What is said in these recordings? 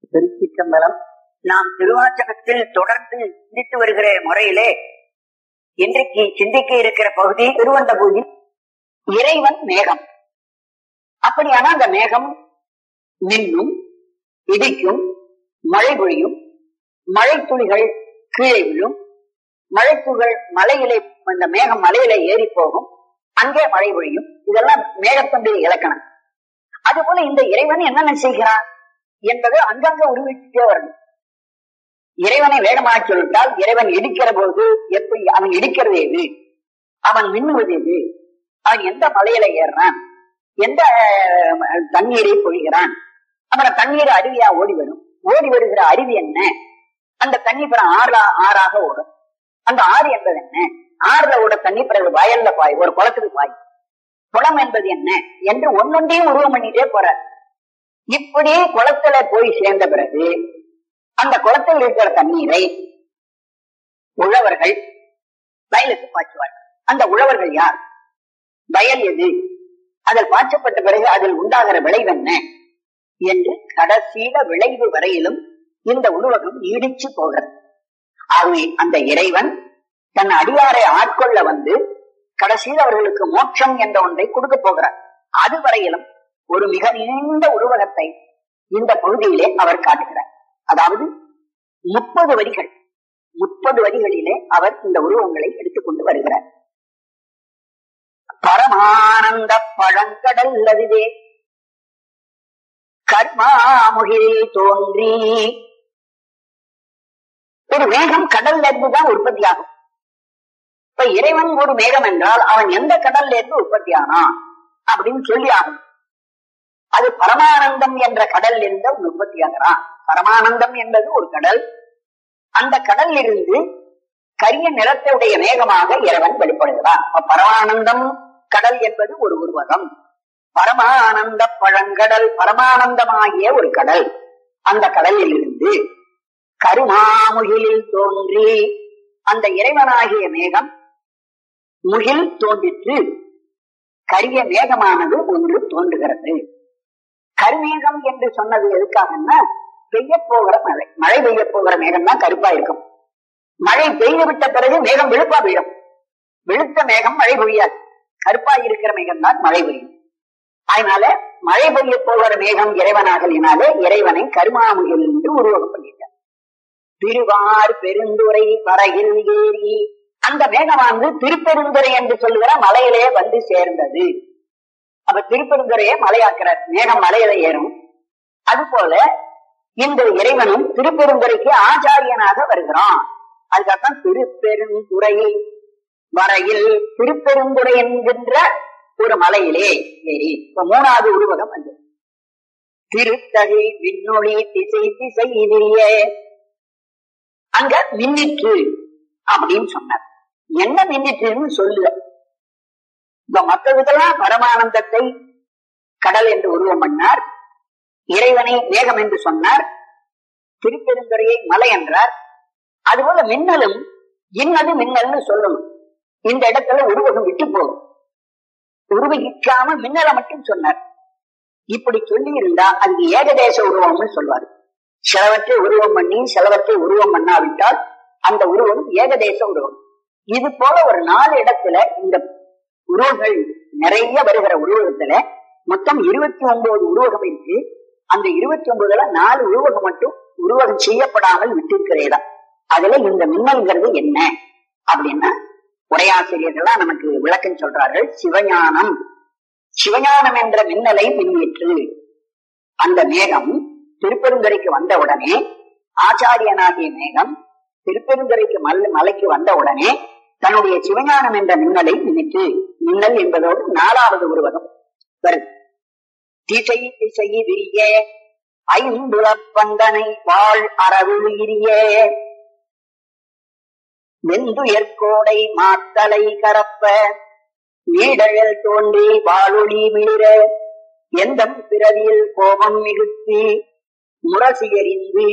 திருச்சிற்றம்பலம் நாம் திருவாச்சகத்தில் தொடர்ந்து சிந்தித்து வருகிற முறையிலே இன்றைக்கு சிந்திக்க இருக்கிற பகுதி திருவண்ட பூஜை இறைவன் மேகம் அப்படியானா அந்த மேகம் மின்னும் இடிக்கும் மழை பொழியும் மழை துளிகள் கீழே விழும் மழை துளிகள் மலையிலே அந்த மேகம் மலையில ஏறி போகும் அங்கே மழை பொழியும் இதெல்லாம் மேகத்தம்பி இலக்கணம் அதுபோல இந்த இறைவன் என்னென்ன செய்கிறான் என்பது அங்கங்க உருவிட்டே வரணும் இறைவனை வேகமாக சொல்லிட்டால் இறைவன் இடிக்கிற போது எப்படி அவன் இடிக்கிறது எது அவன் மின்னுவது எது அவன் எந்த மலையில ஏறுறான் எந்த அஹ், தண்ணீரை பொழிகிறான் அப்புறம் தண்ணீர் அருவியா ஓடி வரும் ஓடி வருகிற அருவி என்ன அந்த தண்ணி பிறகு ஆறா ஆறாக ஓடும் அந்த ஆறு என்பது என்ன ஆறுல ஓட தண்ணி பிறகு வயல்ல பாய் ஒரு குளத்துக்கு பாய் குளம் என்பது என்ன என்று ஒன்னொன்றையும் உருவம் பண்ணிட்டே போறார் இப்படி குளத்துல போய் சேர்ந்த பிறகு அந்த குளத்தில் இருக்கிற தண்ணீரை உழவர்கள் வயலுக்கு பாய்ச்சுவார்கள் அந்த உழவர்கள் யார் வயல் எது அதில் பாய்ச்சப்பட்ட பிறகு அதில் உண்டாகிற விளைவு என்ன என்று கடைசியில விளைவு வரையிலும் இந்த உருவகம் நீடிச்சு போகிறது ஆகவே அந்த இறைவன் தன் அடியாரை ஆட்கொள்ள வந்து கடைசியில் அவர்களுக்கு மோட்சம் என்ற ஒன்றை கொடுக்க போகிறார் அது வரையிலும் ஒரு மிக நீண்ட உருவகத்தை இந்த பகுதியிலே அவர் காட்டுகிறார் அதாவது முப்பது வரிகள் முப்பது வரிகளிலே அவர் இந்த உருவங்களை எடுத்துக்கொண்டு வருகிறார் பரமானந்த பழங்கடல் அதுவே கர்மாமுகில் தோன்றி ஒரு மேகம் கடல்ல இருந்துதான் உற்பத்தி ஆகும் இப்ப இறைவன் ஒரு மேகம் என்றால் அவன் எந்த கடல்ல இருந்து உற்பத்தி ஆனான் அப்படின்னு சொல்லி ஆகும் அது பரமானந்தம் என்ற கடல் இருந்து அவன் உற்பத்தி ஆகிறான் பரமானந்தம் என்பது ஒரு கடல் அந்த கடலில் இருந்து கரிய நிறத்துடைய மேகமாக இறைவன் வெளிப்படுகிறான் அப்ப பரமானந்தம் கடல் என்பது ஒரு உருவகம் பரமானந்த பழங்கடல் பரமானந்தமாகிய ஒரு கடல் அந்த கடலில் இருந்து கருமாமுகிலில் தோன்றி அந்த இறைவனாகிய மேகம் முகில் தோன்றிற்று கரிய மேகமானது ஒன்று தோன்றுகிறது கருமேகம் என்று சொன்னது எதுக்காகன்னா பெய்ய போகிற மழை மழை பெய்ய போகிற மேகம் தான் கருப்பா இருக்கும் மழை பெய்து விட்ட பிறகு மேகம் வெளுப்பா விழும் வெளுத்த மேகம் மழை பொழியாது கருப்பா இருக்கிற மேகம் தான் மழை பெய்யும் அதனால மழை பெய்ய போகிற மேகம் இறைவனாகலினாலே இறைவனை கருமாமுகில் என்று உருவகம் பண்ணிட்டார் திருவார் பெருந்துரை பறையில் ஏறி அந்த மேகமானது திருப்பெருந்துறை என்று சொல்லுகிற மலையிலே வந்து சேர்ந்தது அப்ப திருப்பெருந்துறையை மலையாக்குறார் மேகம் மலையில ஏறும் அது போல இந்த இறைவனும் திருப்பெருந்துறைக்கு ஆச்சாரியனாக வருகிறான் அதுக்காகத்தான் திருப்பெருந்துறை வரையில் திருப்பெருந்துறை என்கின்ற ஒரு மலையிலே ஏறி இப்ப மூணாவது உருவகம் வந்து திருத்தகை விண்ணொளி திசை திசை இதிலே அங்க மின்னிற்று அப்படின்னு சொன்னார் என்ன மின்னிற்றுன்னு சொல்லுத இப்ப மற்றதுக்கெல்லாம் பரமானந்தத்தை கடல் என்று உருவம் பண்ணார் இறைவனை மேகம் என்று சொன்னார் திருப்பெருந்துறையை மலை என்றார் அதுபோல மின்னலும் இன்னது மின்னல்னு சொல்லணும் இந்த இடத்துல உருவகம் விட்டு போகும் உருவகிக்காம மின்னலை மட்டும் சொன்னார் இப்படி சொல்லி இருந்தா அதுக்கு ஏகதேச உருவம்னு சொல்வாரு சிலவற்றை உருவம் பண்ணி சிலவற்றை உருவம் பண்ணாவிட்டால் அந்த உருவம் ஏகதேச உருவம் இது போல ஒரு நாலு இடத்துல இந்த உருவங்கள் நிறைய வருகிற உருவகத்துல மொத்தம் இருபத்தி ஒன்பது உருவகம் இருக்கு அந்த இருபத்தி ஒன்பதுல நாலு உருவகம் மட்டும் உருவகம் செய்யப்படாமல் விட்டிருக்கிறதா அதுல இந்த மின்னல்ங்கிறது என்ன அப்படின்னா உரையாசிரியர்கள்லாம் நமக்கு விளக்கம் சொல்றார்கள் சிவஞானம் சிவஞானம் என்ற மின்னலை மின்னிற்று அந்த மேகம் திருப்பெருந்துறைக்கு வந்த உடனே ஆச்சாரியனாகிய மேகம் திருப்பெருந்துறைக்கு மல் மலைக்கு வந்த உடனே தன்னுடைய சிவஞானம் என்ற மின்னலை மின்னிற்று மின்னல் என்பதோடு நாலாவது உருவகம் வருது திசை திசை விரிய ஐந்துலப்பந்தனை வாழ் அறவுயிரிய வெந்துயர்கோடை மாத்தலை கரப்ப நீடழல் தோன்றி வாழொளி மிளிர எந்தம் பிறவியில் கோபம் மிகுத்தி முரசியறிந்து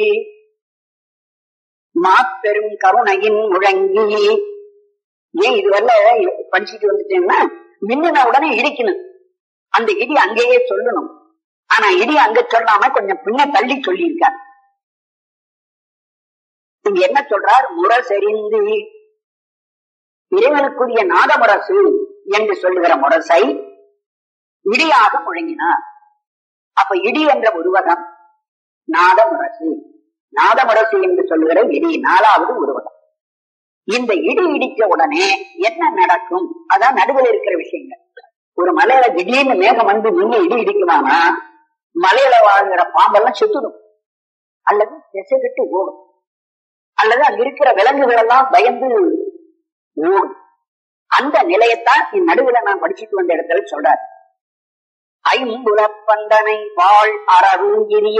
மாப்பெரும் கருணையின் முழங்கி ஏன் இது வரல படிச்சுட்டு வந்துட்டேன்னா மின்னுன உடனே இடிக்கணும் அந்த இடி அங்கேயே சொல்லணும் ஆனா இடி அங்க சொல்லாம கொஞ்சம் பின்ன தள்ளி சொல்லியிருக்கார் இங்க என்ன சொல்றார் முரசெறிந்து இறைவனுக்குரிய நாதமுரசு என்று சொல்லுகிற முரசை இடியாக முழங்கினார் அப்ப இடி என்ற உருவகம் நாதமுரசு நாதமுரசு என்று சொல்லுகிற இடி நாலாவது உருவகம் இந்த இடி இடிக்க உடனே என்ன நடக்கும் அதான் நடுவில் இருக்கிற விஷயங்கள் ஒரு மலையில திடீர்னு மேகம் வந்து நீங்க இடி இடிக்குமானா மலையில வாழ்கிற பாம்பெல்லாம் செத்துடும் அல்லது திசை விட்டு ஓடும் அல்லது அங்க இருக்கிற விலங்குகள் எல்லாம் பயந்து ஓடும் அந்த நிலையத்தான் இந்நடுவுல நான் படிச்சுட்டு வந்த இடத்துல சொல்றார் ஐம்புலப்பந்தனை வாழ் அரவு இரிய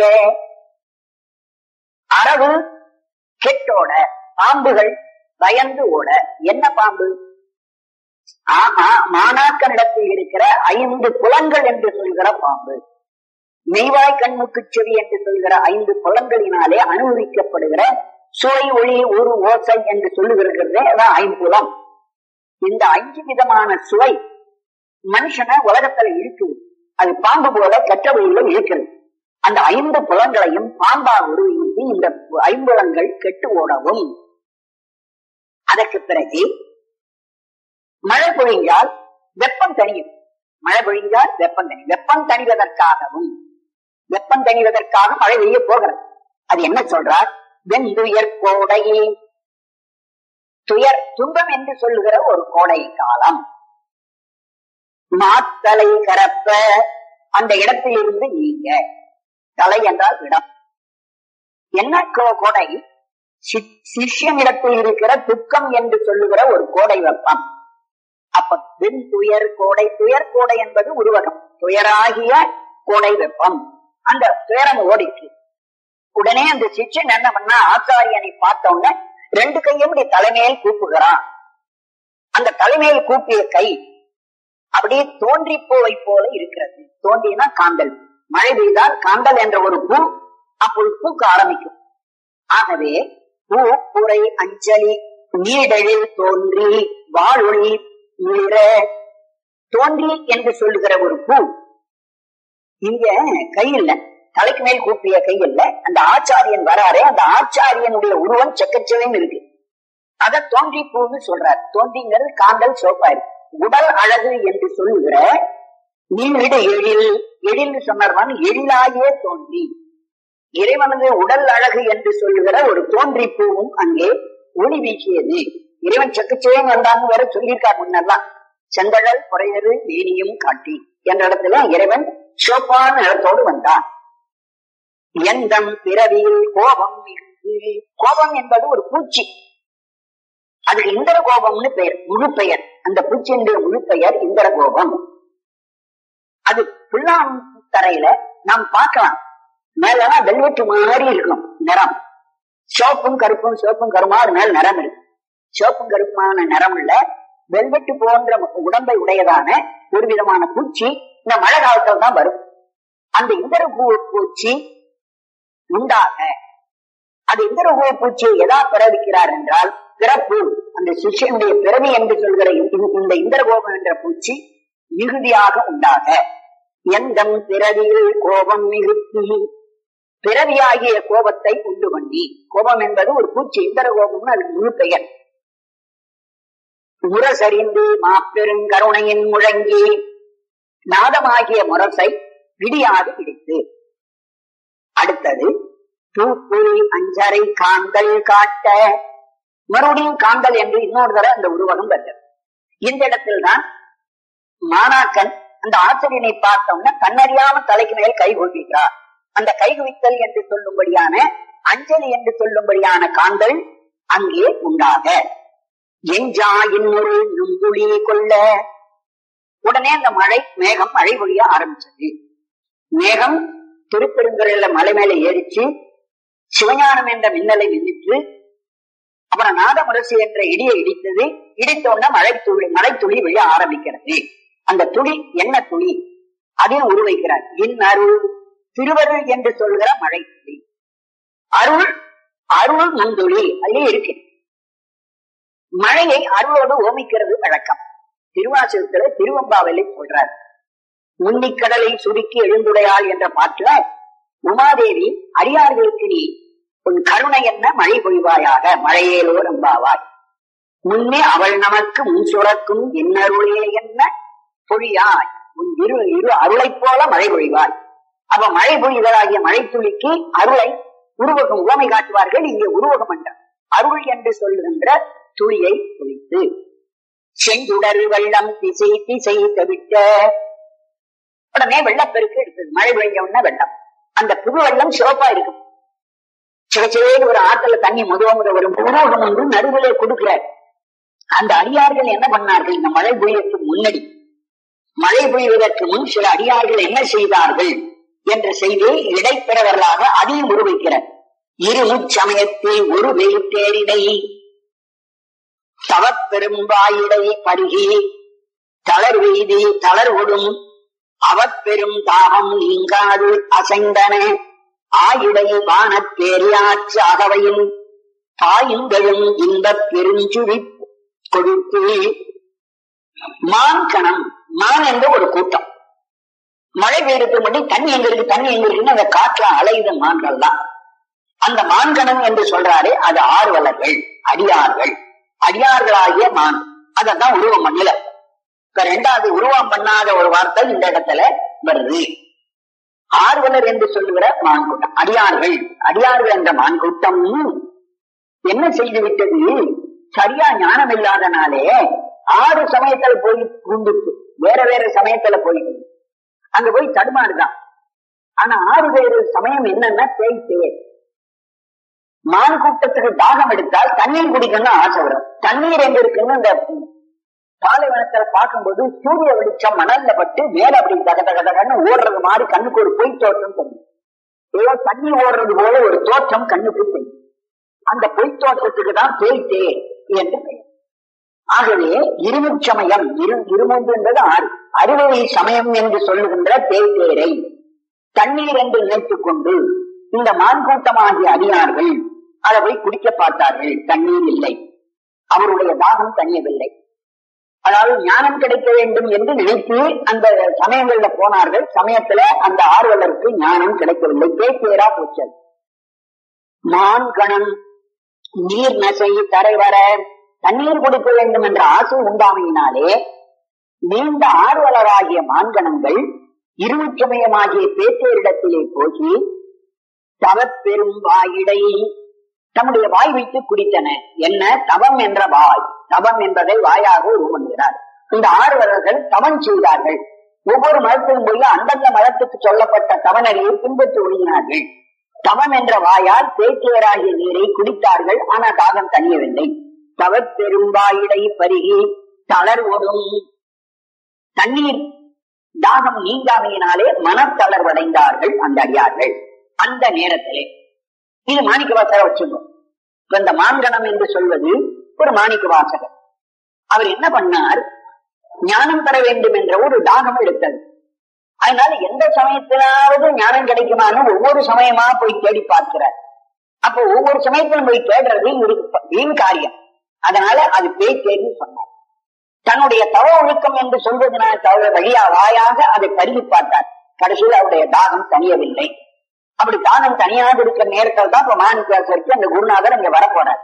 அரவு கெட்டோட பாம்புகள் பயந்து ஓட என்ன பாம்பு ஆஹா மாணாக்கனிடத்தில் இருக்கிற ஐந்து புலன்கள் என்று சொல்கிற பாம்பு மெய்வாய் கண்முக்கு செவி என்று சொல்கிற ஐந்து புலன்களினாலே அனுபவிக்கப்படுகிற சுவை ஒளி ஒரு ஓசை என்று சொல்லுகிறதே அதான் ஐம்புலம் இந்த அஞ்சு விதமான சுவை மனுஷனை உலகத்துல இருக்குது அது பாம்பு போல கெட்ட வழியில இருக்கிறது அந்த ஐந்து புலன்களையும் பாம்பா உருவித்து இந்த ஐம்புலன்கள் கெட்டு ஓடவும் அதற்கு பிறகு மழை பொழிஞ்சால் வெப்பம் தணியும் மழை பொழிஞ்சால் வெப்பம் தனி வெப்பம் தணிவதற்காகவும் வெப்பம் தணிவதற்காக மழை பெய்ய போகிறது அது என்ன சொல்றார் வெந்துயர் கோடையே துயர் துன்பம் என்று சொல்லுகிற ஒரு கோடை காலம் மாத்தலை கரப்ப அந்த இடத்திலிருந்து நீங்க தலை என்றால் இடம் என்ன கோ- கோடை சி- சிஷ்யனிடத்தில் இருக்கிற துக்கம் என்று சொல்லுகிற ஒரு கோடை வெப்பம் அப்ப வெண் துயர் கோடை துயர் கோடை என்பது உருவகம் துயராகிய கோடை வெப்பம் அந்த துயரம் ஓடிச்சு உடனே அந்த சிஷ்யன் என்ன பண்ணா ஆச்சாரியனை பார்த்த உடனே ரெண்டு கையும் இப்படி தலைமையில் கூப்புகிறான் அந்த தலைமையில் கூப்பிய கை அப்படியே தோன்றி பூவை போல இருக்கிறது தோன்றினா காந்தல் மழை பெய்தால் காந்தல் என்ற ஒரு பூ அப்போது பூக்க ஆரம்பிக்கும் ஆகவே பூ புரை அஞ்சலி நீடழில் தோன்றி வாழொளி மிளிர தோன்றி என்று சொல்லுகிற ஒரு பூ இங்க கை இல்ல தலைக்கு மேல் கூப்பிய கை இல்ல அந்த ஆச்சாரியன் வராரே அந்த ஆச்சாரியனுடைய உருவம் செக்கச்செவைன்னு இருக்கு அத தோன்றி பூன்னு சொல்றார் தோன்றிங்கிறது காந்தல் சோப்பாரு உடல் அழகு என்று சொல்லுகிற நீடு எழில் எழில் சொன்னவன் எழிலாயே தோன்றி இறைவனது உடல் அழகு என்று சொல்லுகிற ஒரு தோன்றி பூவும் அங்கே ஒளி வீசியது இறைவன் செக்கச்சேன் வந்தான்னு வேற சொல்லியிருக்கார் முன்னெல்லாம் செந்தழல் குறையரு மேனியும் காட்டி என்ற இடத்துல இறைவன் சிவப்பான நிலத்தோடு வந்தான் எந்தம் பிறவியில் கோபம் மிகு கோபம் என்பது ஒரு பூச்சி அதுக்கு இந்திர கோபம்னு பெயர் முழு பெயர் அந்த பூச்சியினுடைய முழு பெயர் இந்திர கோபம் அது புல்லான் தரையில நாம் பார்க்கலாம் மேலாம் வெல்வெட்டு மாதிரி இருக்கும் நிறம் சிவப்பும் கருப்பும் சிவப்பும் கருமா அது மேல் நிறம் இருக்கு சிவப்பும் கருப்புமான நிறம் உள்ள வெல்வெட்டு போன்ற உடம்பை உடையதான ஒரு விதமான பூச்சி இந்த மழை காலத்துல தான் வரும் அந்த இந்திர பூ- பூச்சி உண்டாக அது இந்திர பூ பூச்சியை எதா பிறவிக்கிறார் என்றால் பிறப்பு அந்த சிஷ்யனுடைய பிறவி என்று சொல்கிற இந்த- இந்த இந்திரகோபம் என்ற பூச்சி மிகுதியாக உண்டாக எந்தம் பிறவியில் கோபம் மிகுத்தி பிறவியாகிய கோபத்தை உண்டு பண்ணி கோபம் என்பது ஒரு பூச்சி இந்திர கோபம்னு அதுக்கு முழு பெயர் முரசறிந்து மாப்பெருங்கருணையின் முழங்கி நாதமாகிய முரசை விடியாது பிடித்து அடுத்தது தூப்புரி அஞ்சரை காந்தல் காட்ட மறுபடியும் காந்தல் என்று இன்னொரு தடவை அந்த உருவகம் வருகிறது இந்த இடத்தில்தான் மாணாக்கன் அந்த ஆசிரியனை பார்த்தோம்னா கண்ணறியாம தலைக்கு மேல் கை குவிக்கிறார் அந்த கை குவித்தல் என்று சொல்லும்படியான அஞ்சலி என்று சொல்லும்படியான காந்தல் அங்கே உண்டாக எஞ்சா இன்னொரு நுங்குழி கொள்ள உடனே அந்த மழை மேகம் மழை பொழிய ஆரம்பிச்சது மேகம் திருப்பெருந்துறையில மலை மேல ஏறிச்சு சிவஞானம் என்ற மின்னலை மின்னிட்டு அப்புறம் நாதமுரசு என்ற இடியை இடித்தது இடித்த உடனே மழை துளி மழை துளி விழ ஆரம்பிக்கிறது அந்த துளி என்ன துளி அதில் உருவைக்கிறார் இன் அருள் திருவருள் என்று சொல்கிற மழை துளி அருள் அருள் முந்துளி அல்லே இருக்கு மழையை அருளோடு ஓமிக்கிறது வழக்கம் திருவாசகத்துல திருவம்பாவிலை சொல்றார் உன்னிக்கடலை சுருக்கி எழுந்துடையாள் என்ற பாட்டுல உமாதேவி அடியார்களுக்கு நீ உன் கருணை என்ன மழை பொழிவாயாக மழையேலோ நம்பாவாய் முன்னே அவள் நமக்கு முன் சுரக்கும் இன்னருளே என்ன பொழியாய் உன் இரு இரு அருளைப் போல மழை பொழிவாய் அப்ப மழை பொழிவதாகிய மழை துளிக்கு அருளை உருவகம் உவமை காட்டுவார்கள் இங்கே உருவகம் என்ற அருள் என்று சொல்லுகின்ற துளியை குளித்து செஞ்சுடர் வெள்ளம் திசை திசை தவிட்ட உடனே வெள்ளப்பெருக்கு எடுத்தது மழை பெய்ஞ்ச உடனே வெள்ளம் அந்த புது வெள்ளம் சிவப்பா இருக்கும் சிவச்சேன்னு ஒரு ஆத்துல தண்ணி முதுவமுத ஒரு உருவகம் ஒன்று நடுவிலே கொடுக்கிறார் அந்த அடியார்கள் என்ன பண்ணார்கள் இந்த மழை பொழியத்துக்கு முன்னாடி மழை பொழிவதற்கு முன் சில அடியார்கள் என்ன செய்தார்கள் என்ற செய்தியை இடைப்பெறவர்களாக அதையும் உருவிக்கிறார் இருமுச்சமயத்தில் ஒரு வெயிட்டேரிடை தவப்பெரும்பாயிடை பருகி தளர் வெய்தி தளர் ஒடும் அவப்பெரும் தாகம் நீங்காது அசைந்தன ஆயிடை வானப் பேரியாற்று அகவையும் தாயுங்களும் இன்பப் பெருஞ்சுழி கொடுத்து மான் கணம் மான் என்ற ஒரு கூட்டம் மழை பெய்யறதுக்கு முன்னாடி தண்ணி எங்க இருக்கு தண்ணி எங்க இருக்குன்னு அந்த காற்றுல அலையுத மான்கள் தான் அந்த மான்கணம் என்று சொல்றாரு அது ஆர்வலர்கள் அடியார்கள் அடியார்களாகிய மான் அதான் உருவம் பண்ணல இப்ப ரெண்டாவது உருவம் பண்ணாத ஒரு வார்த்தை இந்த இடத்துல வருது ஆர்வலர் என்று சொல்லுகிற மான் கூட்டம் அடியார்கள் அடியார்கள் என்ற மான் கூட்டம் என்ன செய்து விட்டது சரியா ஞானம் இல்லாதனாலே ஆறு சமயத்துல போய் பூந்துச்சு வேற வேற சமயத்துல போயிட்டு அங்க போய் தடுமாறுதான் ஆனா ஆறு வேறு சமயம் என்னன்னா பேய் தேர் மான் கூட்டத்துக்கு தாகம் எடுத்தால் தண்ணீர் குடிக்கணும்னு ஆசை வரும் தண்ணீர் எங்க இருக்குன்னு இந்த பாலைவனத்துல பார்க்கும்போது சூரிய வெளிச்சம் மணல்ல பட்டு மேல அப்படி தக தக தகன்னு ஓடுறது மாதிரி கண்ணுக்கு ஒரு பொய் தோற்றம் தெரியும் ஏதோ தண்ணி ஓடுறது போல ஒரு தோற்றம் கண்ணுக்கு தெரியும் அந்த பொய் தோற்றத்துக்கு தான் பேய் தேர் என்று பெயர் ஆகவே இருமுச்சமயம் இரு இருமூன்று என்பது ஆறு அறுவடை சமயம் என்று சொல்லுகின்ற பேய் தேரை தண்ணீர் என்று நினைத்துக் கொண்டு இந்த மான்கூட்டமாகிய அடியார்கள் அதை போய் குடிக்க பார்த்தார்கள் தண்ணீர் இல்லை அவருடைய தாகம் தணியவில்லை அதாவது ஞானம் கிடைக்க வேண்டும் என்று நினைத்து அந்த சமயங்கள்ல போனார்கள் சமயத்துல அந்த ஆர்வலருக்கு ஞானம் கிடைக்கவில்லை பேச்சேரா போச்சல் மான் கணம் நீர் நசை தரைவர தண்ணீர் கொடுக்க வேண்டும் என்ற ஆசை உண்டாமையினாலே நீண்ட ஆர்வலராகிய மான்கணங்கள் இருமுச்சமயமாகிய பேச்சேரிடத்திலே போகி தவப்பெரும் வாயிடை தம்முடைய வாய் வைத்து குடித்தன என்ன தவம் என்ற வாய் தவம் என்பதை வாயாக உருவங்குகிறார் இந்த ஆர்வலர்கள் தவம் செய்தார்கள் ஒவ்வொரு மதத்திலும் போய் அந்தந்த மதத்துக்கு சொல்லப்பட்ட தவநறியை பின்பற்றி ஒழுங்கினார்கள் தவம் என்ற வாயால் பேச்சியராகிய நீரை குடித்தார்கள் ஆனா தாகம் தணியவில்லை தவப்பெரும்பாயிடை பருகி தளர்வதும் தண்ணீர் தாகம் நீங்காமையினாலே மனத்தளர்வடைந்தார்கள் அந்த அடியார்கள் அந்த நேரத்திலே இது மாணிக்க வாசகர் வச்சுக்கணும் இப்ப இந்த மான்கணம் என்று சொல்வது ஒரு மாணிக்க வாசகர் அவர் என்ன பண்ணார் ஞானம் பெற வேண்டும் என்ற ஒரு தாகம் எடுத்தது அதனால எந்த சமயத்திலாவது ஞானம் கிடைக்குமான்னு ஒவ்வொரு சமயமா போய் தேடி பார்க்கிறார் அப்போ ஒவ்வொரு சமயத்திலும் போய் தேடுறது இவருக்கு வீண் காரியம் அதனால அது பேய் தேடி சொன்னார் தன்னுடைய தவ ஒழுக்கம் என்று சொல்வதனால் தவிர வழியா வாயாக அதை பருகி பார்த்தார் கடைசியில் அவருடைய தாகம் தனியவில்லை அப்படி தானம் தனியாக இருக்கிற நேரத்தில் தான் இப்ப மாணிக்காசருக்கு அந்த குருநாதர் இங்க வரப்போறார்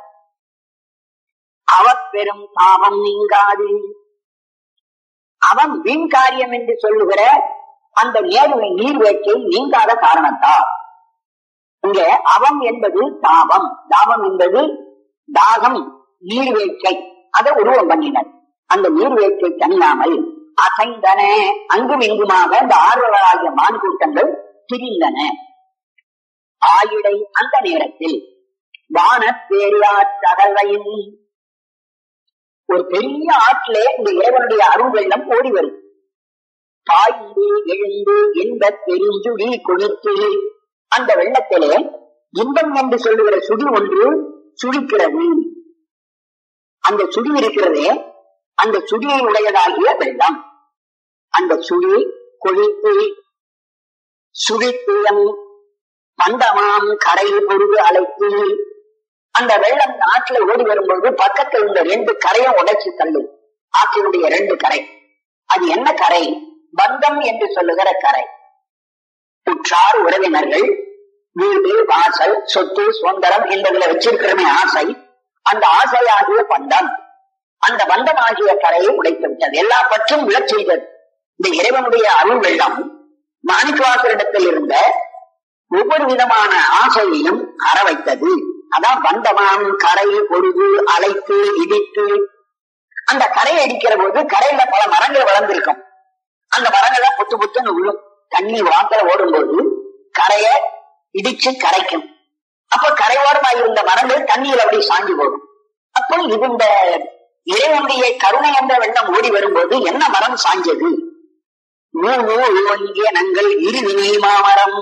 அவ பெரும் தாபம் நீங்காது அவன் வீண் காரியம் என்று சொல்லுகிற அந்த நேர்வை நீர்வேட்கை நீங்காத காரணத்தால் இங்க அவம் என்பது தாபம் தாபம் என்பது தாகம் நீர்வேட்கை அதை உருவம் பண்ணினர் அந்த நீர்வேட்கை தனியாமல் அசைந்தன அங்கும் இங்குமாக இந்த ஆர்வலராகிய மான் கூட்டங்கள் திரிந்தன ஆயிடை அந்த நேரத்தில் வான பேரியாற்றகவையின் ஒரு பெரிய ஆற்றிலே இந்த இறைவனுடைய அருள் வெள்ளம் ஓடி வரும் பாய்ந்து எழுந்து இன்ப பெருஞ்சுடி கொடுத்து அந்த வெள்ளத்திலே இன்பம் என்று சொல்லுகிற சுடி ஒன்று சுழிக்கிறது அந்த சுடி இருக்கிறதே அந்த சுடியை உடையதாகிய வெள்ளம் அந்த சுடி கொழித்து சுழித்துயம் பண்டமாம் கரை பொருது அழைத்து அந்த வெள்ளம் ஆற்றுல ஓடி வரும்போது பக்கத்தில் இந்த ரெண்டு கரையும் உடைச்சு தள்ளு ஆற்றினுடைய ரெண்டு கரை அது என்ன கரை பந்தம் என்று சொல்லுகிற கரை உற்றார் உறவினர்கள் வீடு வாசல் சொத்து சுதந்திரம் என்பதுல வச்சிருக்கிறமே ஆசை அந்த ஆசையாகிய பந்தம் அந்த பந்தமாகிய கரையை உடைத்து விட்டது எல்லா பற்றும் விழச் செய்தது இந்த இறைவனுடைய அருள் வெள்ளம் மாணிக்கவாசரிடத்தில் இருந்த ஒவ்வொரு விதமான ஆசையையும் அற வைத்தது அதான் பந்தமாம் கரை பொழுது அழைத்து இடித்து அந்த கரையை அடிக்கிற போது கரையில பல மரங்கள் வளர்ந்திருக்கும் அந்த மரங்கள்லாம் புத்து புத்துன்னு விழும் தண்ணி வாக்கில ஓடும்போது கரையை இடிச்சு கரைக்கும் அப்ப கரையோரமாக இருந்த மரங்கள் தண்ணியில் அப்படி சாஞ்சு போகும் அப்போ இது இந்த இறைவனுடைய கருணை என்ற வெள்ளம் ஓடி வரும்போது என்ன மரம் சாஞ்சது நூறு ஒங்கிய நங்கள் இருவினை மாமரம்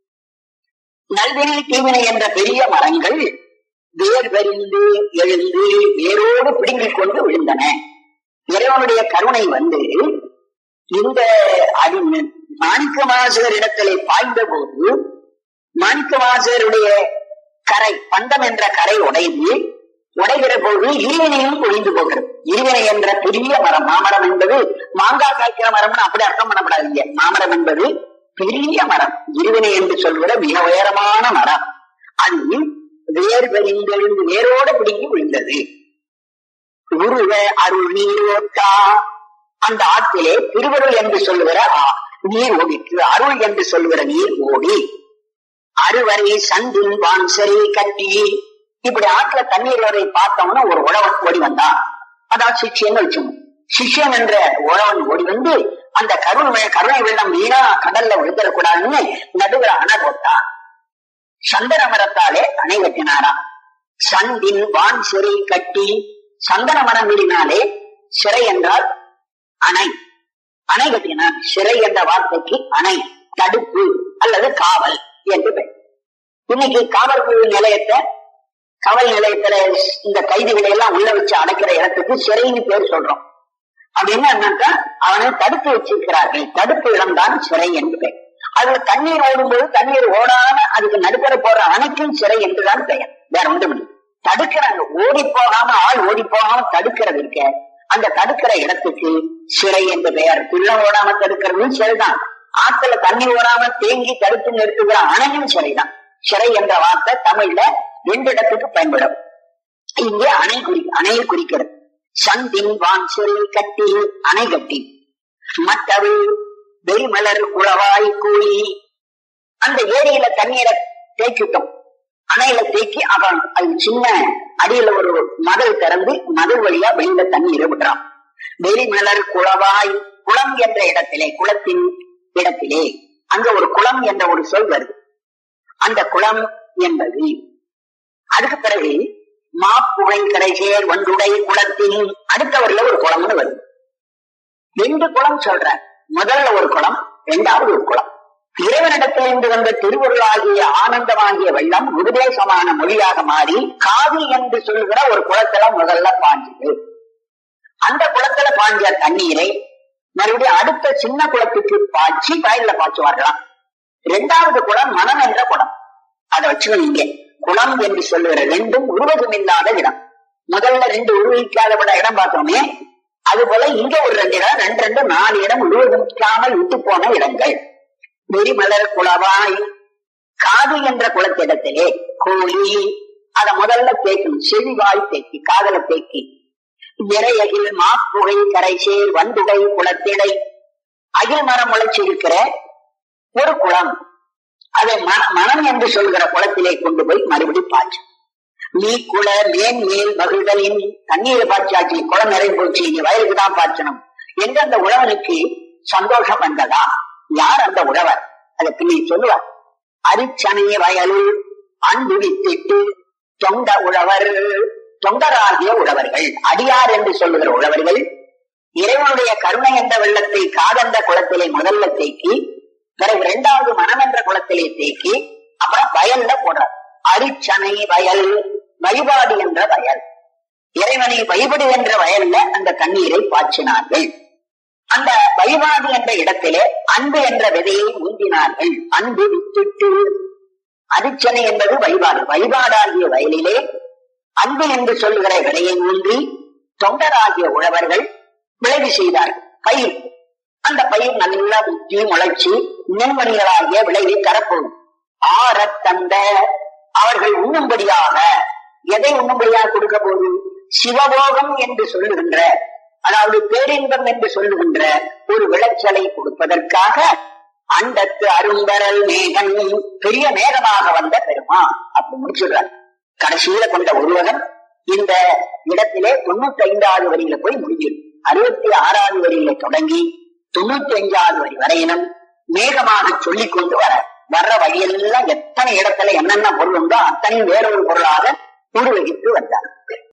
நல்வினை தீவினை என்ற பெரிய மரங்கள் வேர் வரிந்து எழுந்து வேரோடு பிடுங்கிக் கொண்டு விழுந்தன இறைவனுடைய கருணை வந்து இந்த அடி மாணிக்க வாசகர் இடத்திலே பாய்ந்த போது மாணிக்க வாசகருடைய கரை பந்தம் என்ற கரை உடைந்து உடைகிற போது இருவினையும் பொழிந்து போகிறது இருவினை என்ற பெரிய மரம் மாமரம் என்பது மாங்காய் காய்க்கிற மரம்னு அப்படி அர்த்தம் பண்ணப்படாதீங்க மாமரம் என்பது பெரிய மரம் இருவினை என்று சொல்கிற மிக உயரமான மரம் அது வேர் வெறிந்தெழுந்து வேரோடு பிடிங்கி விழுந்தது உருவ அருள் நீரோட்டா அந்த ஆற்றிலே திருவருள் என்று சொல்லுகிற ஆ- நீர் ஓடிற்று அருள் என்று சொல்லுகிற நீர் ஓடி அறுவரை சந்தின் வான்சரி கட்டி இப்படி ஆற்றுல தண்ணீர் வரை பார்த்தோம்னா ஒரு உழவன் ஓடி வந்தான் அதான் சிஷ்யன்னு வச்சோம் சிஷ்யன் என்ற உழவன் ஓடி வந்து அந்த கருணை கருணை வெள்ளம் வீணா கடல்ல விழுந்துடக்கூடாதுன்னு நடுவில் அணை போட்டான் சந்தன மரத்தாலே அணை கட்டினாராம் சந்தின் வான் சிறை கட்டி சந்தன மரங்களினாலே சிறை என்றால் அணை அணை கட்டினார் சிறை என்ற வார்த்தைக்கு அணை தடுப்பு அல்லது காவல் என்று பெயர் இன்னைக்கு காவல் நிலையத்தை காவல் நிலையத்துல இந்த கைதிகளை எல்லாம் உள்ள வச்சு அடைக்கிற இடத்துக்கு சிறைன்னு பேர் சொல்றோம் அப்படின்னு என்னன்னா அவனை தடுத்து வச்சிருக்கிறார்கள் தடுப்பு இடம்தான் சிறை என்று பெயர் அதுல தண்ணீர் ஓடும்போது தண்ணீர் ஓடாம அதுக்கு நடுத்தர போற அணைக்கும் சிறை என்றுதான் பெயர் வேற ஒன்றும் இல்லை தடுக்கிறாங்க ஓடி போகாம ஆள் ஓடி போகாம தடுக்கிறது இருக்க அந்த தடுக்கிற இடத்துக்கு சிறை என்று பெயர் பிள்ளை ஓடாம தடுக்கிறதும் சிறைதான் ஆத்துல தண்ணி ஓடாம தேங்கி தடுத்து நிறுத்துகிற அணையும் சிறைதான் சிறை என்ற வார்த்தை தமிழ்ல ரெண்டு இடத்துக்கு பயன்படும் இங்கே அணை குறி அணையை குறிக்கிறது சந்தின் வான் சிறை கட்டி அணை கட்டி மற்றவு வெறிமலர் குளவாய் கூலி அந்த ஏரியில தண்ணீரை தேக்கிட்டோம் அணையில தேக்கி அவன் அது சின்ன அடியில ஒரு மதல் திறந்து மதல் வழியா வெளியில தண்ணீரை விடுறான் வெறிமலர் குளவாய் குளம் என்ற இடத்திலே குளத்தின் இடத்திலே அங்க ஒரு குளம் என்ற ஒரு சொல் வருது அந்த குளம் என்பது அதுக்கு பிறகு மாப்புகை கரைசேர் ஒன்றுடை குளத்தின் அடுத்தவர்ல ஒரு குளம்னு வருது ரெண்டு குளம் சொல்ற முதல்ல ஒரு குளம் இரண்டாவது ஒரு குளம் இறைவனிடத்திலிருந்து வந்த திருவருளாகிய ஆனந்தமாகிய வெள்ளம் உபதேசமான மொழியாக மாறி காவி என்று சொல்லுகிற ஒரு குளத்துல முதல்ல பாஞ்சது அந்த குளத்துல பாஞ்ச தண்ணீரை மறுபடியும் அடுத்த சின்ன குளத்துக்கு பாய்ச்சி வயல்ல பாய்ச்சுவார்களாம் இரண்டாவது குளம் மனம் என்ற குளம் அதை வச்சுக்கோங்க குளம் என்று சொல்லுகிற ரெண்டும் உருவகம் இல்லாத இடம் முதல்ல ரெண்டு உருவிக்காத இடம் பார்த்தோமே அது போல இங்க ஒரு ரெண்டு இடம் ரெண்டு ரெண்டு நாலு இடம் உருவகிக்காமல் விட்டு போன இடங்கள் வெறிமலர் குளவாய் காது என்ற குளத்திடத்திலே கோழி அத முதல்ல தேய்க்கணும் செவிவாய் தேக்கி காதல தேக்கி இறையகில் மாப்புகை கரைசேர் வண்டுகை குளத்திடை அகில் மரம் முளைச்சிருக்கிற ஒரு குளம் அதை மன- மனம் என்று சொல்கிற குளத்திலே கொண்டு போய் மறுபடி பாய்ச்சு நீ குள மேன் மேல் மகிழ்தலின் தண்ணீரை பாய்ச்சாச்சு குளம் நிறைய போச்சு நீ வயலுக்கு தான் பாய்ச்சணும் என்று அந்த உழவனுக்கு சந்தோஷம் வந்ததா யார் அந்த உழவர் அதை பின்னே சொல்லுவார் அரிச்சனைய வயலுள் அன்பு வித்திட்டு தொண்ட உழவர் தொண்டராகிய உழவர்கள் அடியார் என்று சொல்லுகிற உழவர்கள் இறைவனுடைய கருணை என்ற வெள்ளத்தை காதந்த குளத்திலே முதல்ல தேக்கி பிறகு இரண்டாவது மனம் என்ற குளத்திலே தேக்கி அப்புறம் வயல்ல போடுறார் அரிச்சனை வயல் வழிபாடு என்ற வயல் இறைவனை வழிபடு என்ற வயல்ல அந்த தண்ணீரை பாய்ச்சினார்கள் அந்த வழிபாடு என்ற இடத்திலே அன்பு என்ற விதையை ஊந்தினார்கள் அன்பு வித்திட்டு அரிச்சனை என்பது வழிபாடு வழிபாடாகிய வயலிலே அன்பு என்று சொல்லுகிற விடையை ஊன்றி தொண்டராகிய உழவர்கள் விளைவு செய்தார்கள் பயிர் அந்த பயிர் நல்லா முற்றி முளைச்சு நெல்மணிகளாகிய விளைவை தரப்போகும் ஆறத் தந்த அவர்கள் உண்ணும்படியாக எதை உண்ணும்படியாக கொடுக்க போது சிவபோகம் என்று சொல்லுகின்ற அதாவது பேரின்பம் என்று சொல்லுகின்ற ஒரு விளைச்சலை கொடுப்பதற்காக அண்டத்து அரும்பரல் மேகன் பெரிய மேகமாக வந்த பெருமான் அப்படி முடிச்சுடுறார் கடைசியில கொண்ட ஒருவகம் இந்த இடத்திலே தொண்ணூத்தி ஐந்தாவது வரியில போய் முடிஞ்சிடும் அறுபத்தி ஆறாவது வரியில தொடங்கி தொண்ணூத்தி அஞ்சாவது வரி வரையிலும் மேகமாக சொல்லிக் கொண்டு வர வர்ற வழியெல்லாம் எத்தனை இடத்துல என்னென்ன பொருள் உண்டோ அத்தனையும் வேறொரு பொருளாக உருவகித்து வந்தார்